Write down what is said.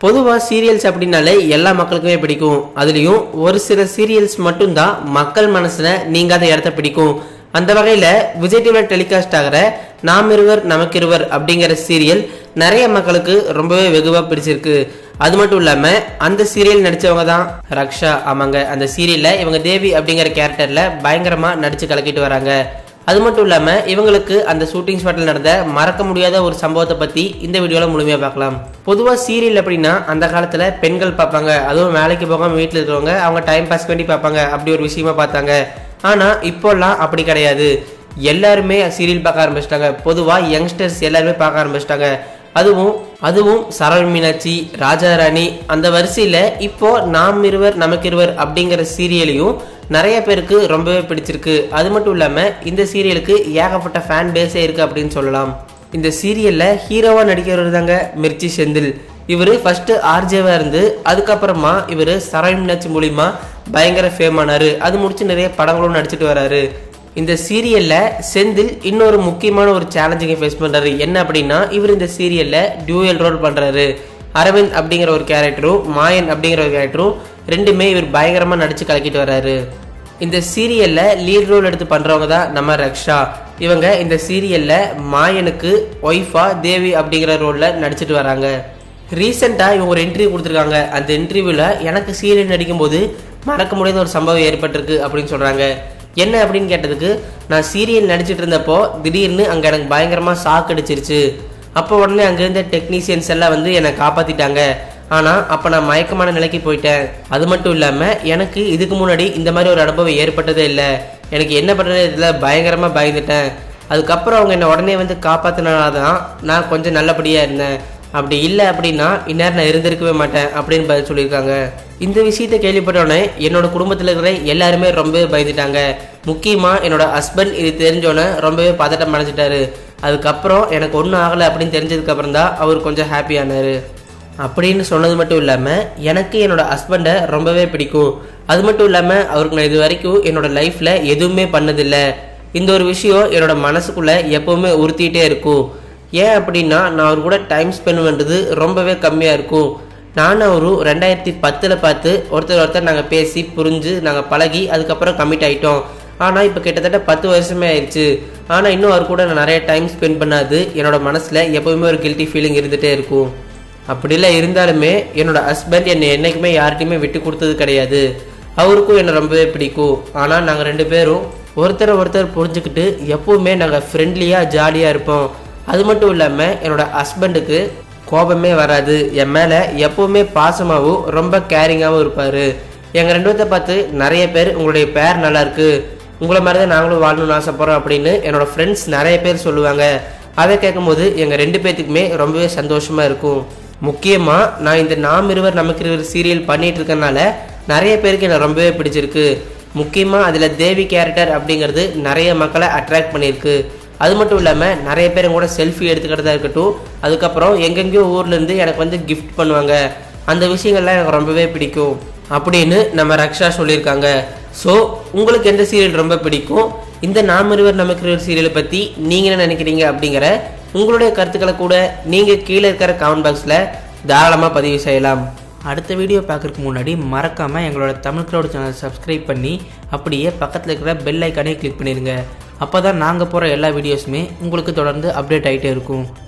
பொதுவாக சீரியல்ஸ் அப்படின்னாலே எல்லா மக்களுக்குமே பிடிக்கும் அதுலேயும் ஒரு சில சீரியல்ஸ் மட்டும்தான் மக்கள் மனசில் நீங்காத இடத்த பிடிக்கும் அந்த வகையில் விஜய் டிவியில் டெலிகாஸ்ட் ஆகிற நாம் இருவர் நமக்கிருவர் அப்படிங்கிற சீரியல் நிறைய மக்களுக்கு ரொம்பவே வெகுவாக பிடிச்சிருக்கு அது மட்டும் இல்லாமல் அந்த சீரியல் நடித்தவங்க தான் ரக்ஷா ஆமாங்க அந்த சீரியலில் இவங்க தேவி அப்படிங்கிற கேரக்டரில் பயங்கரமாக நடித்து கலக்கிட்டு வராங்க அது மட்டும் இல்லாமல் இவங்களுக்கு அந்த ஷூட்டிங் ஸ்பாட்டில் நடந்த மறக்க முடியாத ஒரு சம்பவத்தை பற்றி இந்த வீடியோவில் முழுமையாக பார்க்கலாம் பொதுவாக சீரியல் அப்படின்னா அந்த காலத்தில் பெண்கள் பார்ப்பாங்க அதுவும் வேலைக்கு போகாமல் வீட்டில் இருக்கிறவங்க அவங்க டைம் பாஸ் பண்ணி பார்ப்பாங்க அப்படி ஒரு விஷயமா பார்த்தாங்க ஆனால் இப்போல்லாம் அப்படி கிடையாது எல்லாருமே சீரியல் பார்க்க ஆரம்பிச்சிட்டாங்க பொதுவாக யங்ஸ்டர்ஸ் எல்லாருமே பார்க்க ஆரம்பிச்சிட்டாங்க அதுவும் அதுவும் சரவண மீனாட்சி ராஜாராணி அந்த வரிசையில் இப்போ நாம் இருவர் நமக்கிருவர் அப்படிங்கிற சீரியலையும் நிறைய பேருக்கு ரொம்பவே பிடிச்சிருக்கு அது மட்டும் இல்லாமல் இந்த சீரியலுக்கு ஏகப்பட்ட ஃபேன் பேஸே இருக்குது அப்படின்னு சொல்லலாம் இந்த சீரியலில் ஹீரோவாக நடிக்கிறவர் தாங்க மிர்ச்சி செந்தில் இவர் ஃபஸ்ட்டு ஆர்ஜேவாக இருந்து அதுக்கப்புறமா இவர் சரவண மீனாட்சி மூலிமா பயங்கர ஃபேம் ஆனார் அது முடிச்சு நிறைய படங்களும் நடிச்சிட்டு வராரு இந்த சீரியல்ல செந்தில் இன்னொரு முக்கியமான ஒரு சேலஞ்சிங்கை ஃபேஸ் பண்றாரு என்ன அப்படின்னா இவர் இந்த சீரியல்ல டியூயல் ரோல் பண்றாரு அரவிந்த் அப்படிங்கிற ஒரு கேரக்டரும் மாயன் அப்படிங்கிற ஒரு கேரக்டரும் ரெண்டுமே இவர் பயங்கரமா நடிச்சு கலக்கிட்டு வர்றாரு இந்த சீரியல்ல லீட் ரோல் எடுத்து பண்றவங்க தான் நம்ம ரக்ஷா இவங்க இந்த சீரியல்ல மாயனுக்கு ஒய்ஃபா தேவி அப்படிங்கிற ரோல்ல நடிச்சிட்டு வராங்க ரீசெண்டாக இவங்க ஒரு இன்டர்வியூ கொடுத்துருக்காங்க அந்த இன்டர்வியூவில் எனக்கு சீரியல் நடிக்கும்போது மறக்க முடியாத ஒரு சம்பவம் ஏற்பட்டிருக்கு அப்படின்னு சொல்கிறாங்க என்ன அப்படின்னு கேட்டதுக்கு நான் சீரியல் நடிச்சிட்டு இருந்தப்போ திடீர்னு அங்கே எனக்கு பயங்கரமாக ஷாக் அடிச்சிருச்சு அப்போ உடனே அங்கே இருந்த டெக்னீஷியன்ஸ் எல்லாம் வந்து என்னை காப்பாற்றிட்டாங்க ஆனால் அப்போ நான் மயக்கமான நிலைக்கு போயிட்டேன் அது மட்டும் இல்லாமல் எனக்கு இதுக்கு முன்னாடி இந்த மாதிரி ஒரு அனுபவம் ஏற்பட்டதே இல்லை எனக்கு என்ன பண்ணுறது இதில் பயங்கரமாக பயந்துட்டேன் அதுக்கப்புறம் அவங்க என்னை உடனே வந்து காப்பாற்றினால தான் நான் கொஞ்சம் நல்லபடியாக இருந்தேன் அப்படி இல்லை அப்படின்னா இந்நேரம் நான் இருந்திருக்கவே மாட்டேன் அப்படின்னு பதில் சொல்லியிருக்காங்க இந்த விஷயத்த கேள்விப்பட்டோடனே என்னோட குடும்பத்தில் இருக்கிற எல்லாருமே ரொம்பவே பயந்துட்டாங்க முக்கியமாக என்னோட ஹஸ்பண்ட் இது தெரிஞ்சோன்னே ரொம்பவே பதட்டம் அடைஞ்சிட்டாரு அதுக்கப்புறம் எனக்கு ஒன்றும் ஆகலை அப்படின்னு தெரிஞ்சதுக்கப்புறம் தான் அவர் கொஞ்சம் ஹாப்பியானார் அப்படின்னு சொன்னது மட்டும் இல்லாமல் எனக்கு என்னோட ஹஸ்பண்டை ரொம்பவே பிடிக்கும் அது மட்டும் இல்லாமல் அவருக்கு நான் இது வரைக்கும் என்னோட லைஃப்பில் எதுவுமே பண்ணதில்லை இந்த ஒரு விஷயம் என்னோட மனசுக்குள்ளே எப்போவுமே உறுத்திட்டே இருக்கும் ஏன் அப்படின்னா நான் அவர் கூட டைம் ஸ்பெண்ட் பண்ணுறது ரொம்பவே கம்மியாக இருக்கும் நானும் அவரும் ரெண்டாயிரத்தி பத்தில் பார்த்து ஒருத்தர் ஒருத்தர் நாங்கள் பேசி புரிஞ்சு நாங்கள் பழகி அதுக்கப்புறம் கமிட் ஆகிட்டோம் ஆனால் இப்போ கிட்டத்தட்ட பத்து வருஷமே ஆயிடுச்சு ஆனால் இன்னும் அவர் கூட நான் நிறைய டைம் ஸ்பெண்ட் பண்ணாது என்னோட மனசில் எப்போவுமே ஒரு கில்ட்டி ஃபீலிங் இருந்துகிட்டே இருக்கும் அப்படிலாம் இருந்தாலுமே என்னோட ஹஸ்பண்ட் என்னை என்றைக்குமே யார்கிட்டையுமே விட்டு கொடுத்தது கிடையாது அவருக்கும் என்னை ரொம்பவே பிடிக்கும் ஆனால் நாங்கள் ரெண்டு பேரும் ஒருத்தரை ஒருத்தர் புரிஞ்சுக்கிட்டு எப்பவுமே நாங்கள் ஃப்ரெண்ட்லியாக ஜாலியாக இருப்போம் அது மட்டும் இல்லாமல் என்னோட ஹஸ்பண்டுக்கு கோபமே வராது என் மேலே எப்பவுமே பாசமாகவும் ரொம்ப கேரிங்காகவும் இருப்பார் எங்கள் ரெண்டு பேர்த்த பார்த்து நிறைய பேர் உங்களுடைய பேர் நல்லா இருக்கு உங்களை மாதிரி தான் நாங்களும் வாழணும்னு ஆசைப்படுறோம் அப்படின்னு என்னோட ஃப்ரெண்ட்ஸ் நிறைய பேர் சொல்லுவாங்க அதை கேட்கும்போது எங்கள் ரெண்டு பேர்த்துக்குமே ரொம்பவே சந்தோஷமாக இருக்கும் முக்கியமாக நான் இந்த நாம் இருவர் நமக்கு இருவர் சீரியல் பண்ணிட்டு இருக்கனால நிறைய பேருக்கு என்னை ரொம்பவே பிடிச்சிருக்கு முக்கியமாக அதில் தேவி கேரக்டர் அப்படிங்கிறது நிறைய மக்களை அட்ராக்ட் பண்ணியிருக்கு அது மட்டும் இல்லாமல் நிறைய பேர் கூட செல்ஃபி எடுத்துக்கிறதா இருக்கட்டும் அதுக்கப்புறம் எங்கெங்கேயோ ஊர்லேருந்து எனக்கு வந்து கிஃப்ட் பண்ணுவாங்க அந்த விஷயங்கள்லாம் எனக்கு ரொம்பவே பிடிக்கும் அப்படின்னு நம்ம ரக்ஷா சொல்லியிருக்காங்க ஸோ உங்களுக்கு எந்த சீரியல் ரொம்ப பிடிக்கும் இந்த நாம் இருவர் நமக்கு இருவர் சீரியலை பற்றி நீங்கள் என்ன நினைக்கிறீங்க அப்படிங்கிற உங்களுடைய கருத்துக்களை கூட நீங்கள் கீழே இருக்கிற கமெண்ட் பாக்ஸில் தாராளமாக பதிவு செய்யலாம் அடுத்த வீடியோ பார்க்கறதுக்கு முன்னாடி மறக்காமல் எங்களோட தமிழ் க்ரௌட் சேனல் சப்ஸ்கிரைப் பண்ணி அப்படியே பக்கத்தில் இருக்கிற பெல் ஐக்கானே கிளிக் பண்ணிடுங்க அப்போ தான் நாங்கள் போகிற எல்லா வீடியோஸுமே உங்களுக்கு தொடர்ந்து அப்டேட் ஆகிட்டே இருக்கும்